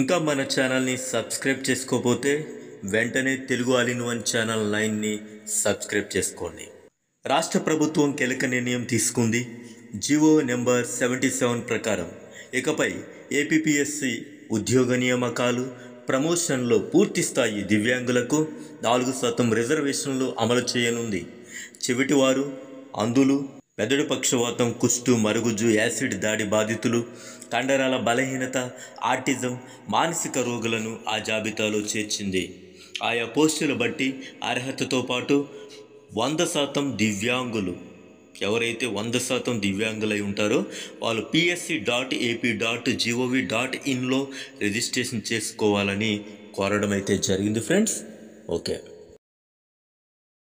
ఇంకా మన ఛానల్ని సబ్స్క్రైబ్ చేసుకోకపోతే వెంటనే Telugu all in one channel నైన్ని సబ్స్క్రైబ్ చేసుకోండి రాష్ట్ర ప్రభుత్వం కీలక నిర్ణయం తీసుకుంది జివో నెంబర్ సెవెంటీ సెవెన్ ప్రకారం ఇకపై ఏపీపీఎస్సి ఉద్యోగ నియామకాలు ప్రమోషన్లో పూర్తి స్థాయి దివ్యాంగులకు నాలుగు శాతం రిజర్వేషన్లు అమలు చేయనుంది చెవిటివారు అందులు మెదడు పక్షవాతం కుష్టు మరుగుజ్జు యాసిడ్ దాడి బాధితులు కండరాల బలహీనత ఆటిజం మానసిక రోగులను ఆ జాబితాలో చేర్చింది ఆయా పోస్టులు బట్టి అర్హతతో పాటు వంద శాతం దివ్యాంగులు ఎవరైతే వంద శాతం దివ్యాంగులై ఉంటారో వాళ్ళు PSC dot AP dot gov డాట్ ఇన్లో రిజిస్ట్రేషన్ చేసుకోవాలని కోరడం అయితే జరిగింది ఫ్రెండ్స్ ఓకే